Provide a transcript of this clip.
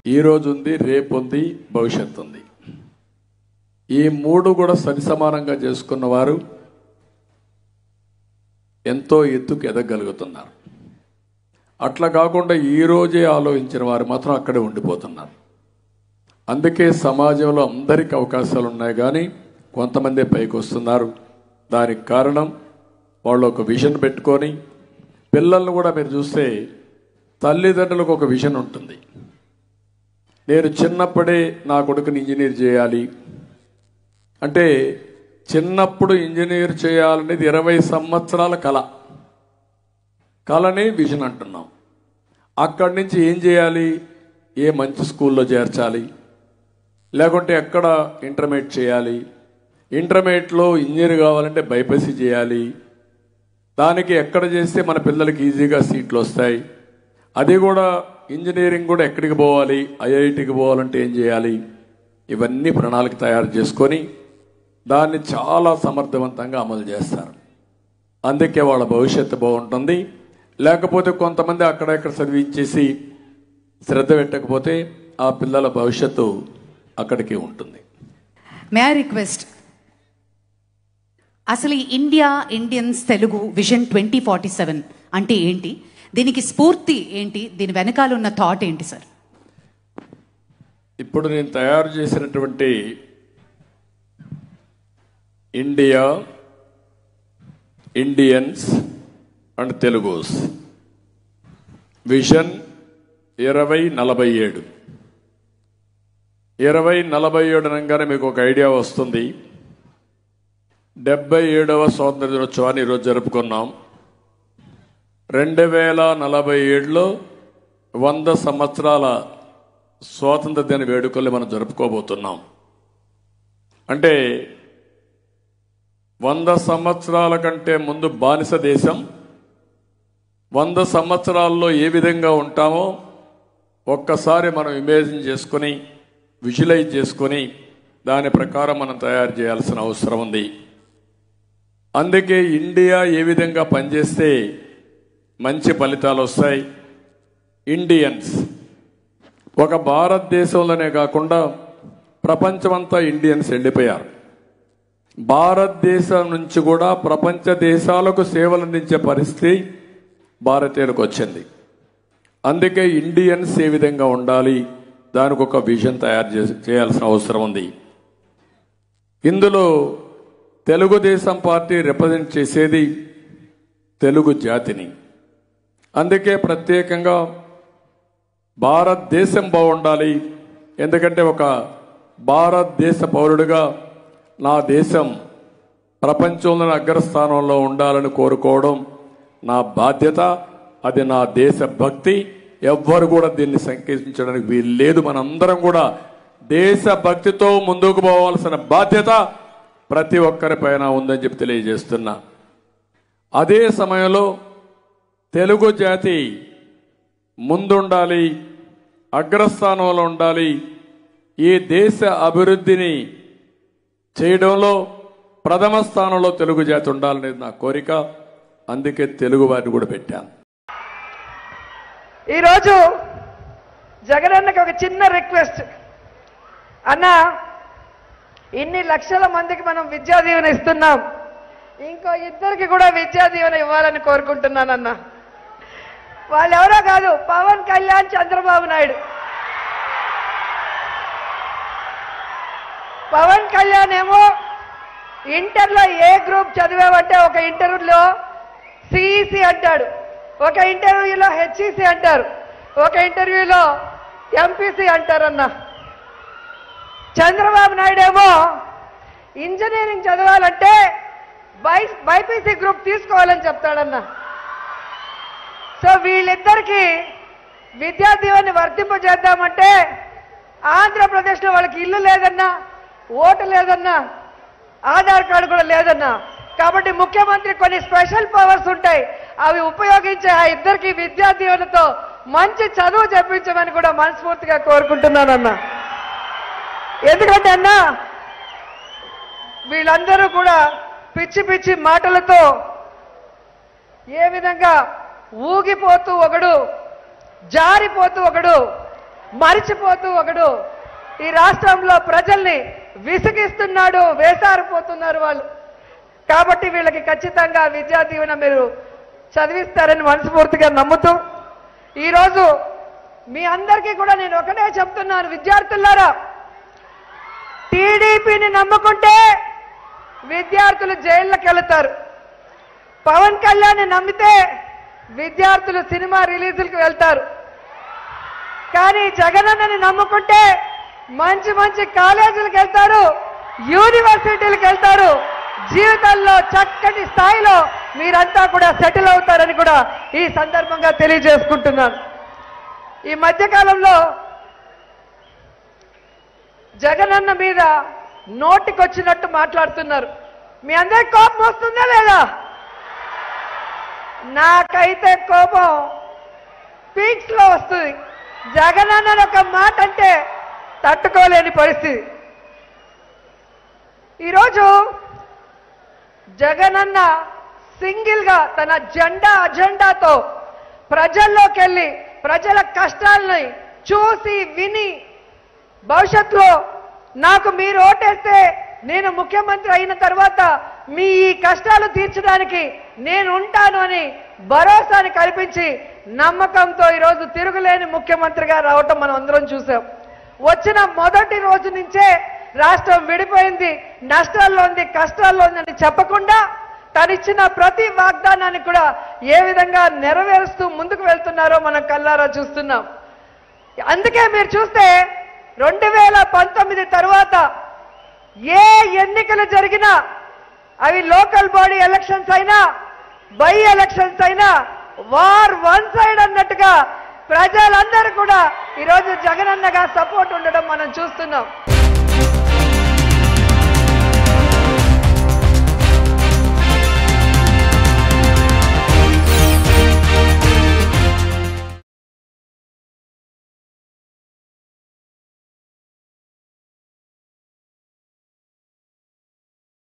ఈ రోజు ఉంది రేపు ఉంది భవిష్యత్తు ఉంది ఈ మూడు కూడా సరిసమానంగా చేసుకున్న వారు ఎంతో ఎత్తుకు ఎదగలుగుతున్నారు అట్లా కాకుండా ఈ రోజే ఆలోచించిన వారు మాత్రం అక్కడే ఉండిపోతున్నారు అందుకే సమాజంలో అందరికీ అవకాశాలు ఉన్నాయి కానీ కొంతమందే పైకి వస్తున్నారు దానికి కారణం వాళ్ళు ఒక విజన్ పెట్టుకొని పిల్లల్ని కూడా మీరు చూస్తే తల్లిదండ్రులకు ఒక విజన్ ఉంటుంది నేను చిన్నప్పుడే నా కొడుకుని ఇంజనీర్ చేయాలి అంటే చిన్నప్పుడు ఇంజనీర్ చేయాలనేది ఇరవై సంవత్సరాల కళ కళని విజన్ అంటున్నాం అక్కడి నుంచి ఏం చేయాలి ఏ మంచి స్కూల్లో చేర్చాలి లేకుంటే ఎక్కడ ఇంటర్మీడియట్ చేయాలి ఇంటర్మీడియట్లో ఇంజనీర్ కావాలంటే బైపీసీ చేయాలి దానికి ఎక్కడ చేస్తే మన పిల్లలకి ఈజీగా సీట్లు వస్తాయి అది కూడా ఇంజనీరింగ్ కూడా ఎక్కడికి పోవాలి ఐఐటికి పోవాలంటే ఏం చేయాలి ఇవన్నీ ప్రణాళిక తయారు చేసుకొని దాన్ని చాలా సమర్థవంతంగా అమలు చేస్తారు అందుకే వాళ్ళ భవిష్యత్తు బాగుంటుంది లేకపోతే కొంతమంది అక్కడెక్కడ చదివించేసి శ్రద్ధ పెట్టకపోతే ఆ పిల్లల భవిష్యత్తు అక్కడికి ఉంటుంది మే ఐ రిక్వెస్ట్ అసలు ఈ India Indians Telugu vision twenty forty seven అంటే ఏంటి దీనికి స్ఫూర్తి ఏంటి దీని వెనకాల ఉన్న థాట్ ఏంటి సార్ ఇప్పుడు నేను తయారు చేసినటువంటి India Indians and Telugus vision ఇరవై నలభై ఏడు ఇరవై నలభై ఏడు అనగానే మీకు ఒక ఐడియా వస్తుంది డెబ్బై ఏడవ స్వాతంత్ర దినోత్సవాన్ని ఈరోజు జరుపుకున్నాం రెండు వేల నలభై ఏడులో వంద సంవత్సరాల స్వాతంత్ర దిన వేడుకల్ని మనం జరుపుకోబోతున్నాం అంటే వంద సంవత్సరాల కంటే ముందు బానిస దేశం వంద సంవత్సరాల్లో ఏ విధంగా ఉంటామో ఒక్కసారి మనం ఇమేజిన్ చేసుకొని విజువలైజ్ చేసుకొని దాని ప్రకారం మనం తయారు చేయాల్సిన అవసరం ఉంది అందుకే ఇండియా ఏ విధంగా పనిచేస్తే మంచి ఫలితాలు వస్తాయి ఇండియన్స్ ఒక భారతదేశంలోనే కాకుండా ప్రపంచమంతా ఇండియన్స్ ఎండిపోయారు భారతదేశం నుంచి కూడా ప్రపంచ దేశాలకు సేవలు అందించే పరిస్థితి భారతీయులకు వచ్చింది అందుకే ఇండియన్స్ ఏ విధంగా ఉండాలి దానికి ఒక విజన్ తయారు చేసి చేయాల్సిన అవసరం ఉంది ఇందులో తెలుగుదేశం పార్టీ రిప్రజెంట్ చేసేది తెలుగు జాతిని అందుకే ప్రత్యేకంగా భారతదేశం బాగుండాలి ఎందుకంటే ఒక భారతదేశ పౌరుడిగా నా దేశం ప్రపంచంలోని అగ్రస్థానంలో ఉండాలని కోరుకోవడం నా బాధ్యత అది నా దేశ భక్తి ఎవ్వరు కూడా దీన్ని సంకేతించడానికి వీలు లేదు మనందరం కూడా దేశ భక్తితో ముందుకు పోవాల్సిన బాధ్యత ప్రతి ఒక్కరిపైన ఉందని చెప్పి తెలియజేస్తున్నా అదే సమయంలో తెలుగు జాతి ముందుండాలి అగ్రస్థానంలో ఉండాలి ఈ దేశ అభివృద్ధిని చేయడంలో ప్రథమ స్థానంలో తెలుగు జాతి ఉండాలనేది నా కోరిక అందుకే తెలుగు వారిని కూడా పెట్టాను ఈరోజు జగనన్నకి ఒక చిన్న రిక్వెస్ట్ అన్న ఇన్ని లక్షల మందికి మనం విద్యా దీవెన ఇస్తున్నాం ఇంకో ఇద్దరికి కూడా విద్యా దీవెన ఇవ్వాలని కోరుకుంటున్నానన్న వాళ్ళు ఎవరో కాదు పవన్ కళ్యాణ్ చంద్రబాబు నాయుడు పవన్ కళ్యాణ్ ఏమో ఇంటర్లో ఏ గ్రూప్ చదివావంటే ఒక ఇంటర్వ్యూలో సిఈసి అంటాడు ఒక ఇంటర్వ్యూలో హెచ్ఈసి అంటారు ఒక ఇంటర్వ్యూలో ఎంపీసీ అంటారన్న చంద్రబాబు నాయుడు ఏమో ఇంజనీరింగ్ చదవాలంటే బై బైపీసీ గ్రూప్ తీసుకోవాలని చెప్తాడన్న సో వీళ్ళిద్దరికి విద్యా దీవెని వర్తింపజేద్దామంటే ఆంధ్రప్రదేశ్లో వాళ్ళకి ఇల్లు లేదన్నా ఓటు లేదన్నా ఆధార్ కార్డు కూడా లేదన్నా కాబట్టి ముఖ్యమంత్రి కొన్ని స్పెషల్ పవర్స్ ఉంటాయి అవి ఉపయోగించి ఆ ఇద్దరికి విద్యా దీవెనతో మంచి చదువు చెప్పించమని కూడా మనస్ఫూర్తిగా కోరుకుంటున్నానన్నా ఎందుకంటే అన్నా వీళ్ళందరూ కూడా పిచ్చి పిచ్చి మాటలతో ఏ విధంగా ఊగిపోతూ ఒకడు జారిపోతూ ఒకడు మరిచిపోతూ ఒకడు ఈ రాష్ట్రంలో ప్రజల్ని విసిగిస్తున్నాడు వేసారిపోతున్నారు వాళ్ళు కాబట్టి వీళ్ళకి ఖచ్చితంగా విద్యా దీవెన మీరు చదివిస్తారని మనస్ఫూర్తిగా నమ్ముతూ ఈరోజు మీ అందరికీ కూడా నేను ఒకటే చెప్తున్నాను విద్యార్థులారా టీడీపీని నమ్ముకుంటే విద్యార్థులు జైళ్ళకి వెళతారు పవన్ కళ్యాణ్ నమ్మితే విద్యార్థులు సినిమా రిలీజులకు వెళ్తారు కానీ జగనన్నని నమ్ముకుంటే మంచి మంచి కాలేజీలకు వెళ్తారు యూనివర్సిటీలకు వెళ్తారు జీవితంలో చక్కటి స్థాయిలో మీరంతా కూడా సెటిల్ అవుతారని కూడా ఈ సందర్భంగా తెలియజేసుకుంటున్నాను ఈ మధ్యకాలంలో జగనన్న మీద నోటికొచ్చినట్టు మాట్లాడుతున్నారు మీ అందరికి కోపం వస్తుందా లేదా నాకైతే కోపం పీక్స్ లో వస్తుంది జగనన్న ఒక మాట అంటే తట్టుకోలేని పరిస్థితి ఈరోజు జగనన్న సింగిల్ గా తన జెండా అజెండాతో ప్రజల్లోకి వెళ్ళి ప్రజల కష్టాలని చూసి విని భవిష్యత్తులో నాకు మీరు ఓటేస్తే నేను ముఖ్యమంత్రి అయిన తర్వాత మీ ఈ కష్టాలు తీర్చడానికి నేను ఉంటాను అని భరోసాని కల్పించి నమ్మకంతో ఈరోజు తిరుగులేని ముఖ్యమంత్రిగా రావటం మనం అందరం చూసాం వచ్చిన మొదటి రోజు నుంచే రాష్ట్రం విడిపోయింది నష్టాల్లో ఉంది కష్టాల్లో ఉందని చెప్పకుండా తనిచ్చిన ప్రతి వాగ్దానాన్ని కూడా ఏ విధంగా నెరవేరుస్తూ ముందుకు వెళ్తున్నారో మనం కల్లారా చూస్తున్నాం అందుకే మీరు చూస్తే రెండు వేల పంతొమ్మిది తర్వాత ఏ ఎన్నికలు జరిగినా అవి లోకల్ బాడీ ఎలక్షన్స్ అయినా బై ఎలక్షన్స్ అయినా వార్ వన్ సైడ్ అన్నట్టుగా ప్రజలందరూ కూడా ఈరోజు జగనన్నగా సపోర్ట్ ఉండడం మనం చూస్తున్నాం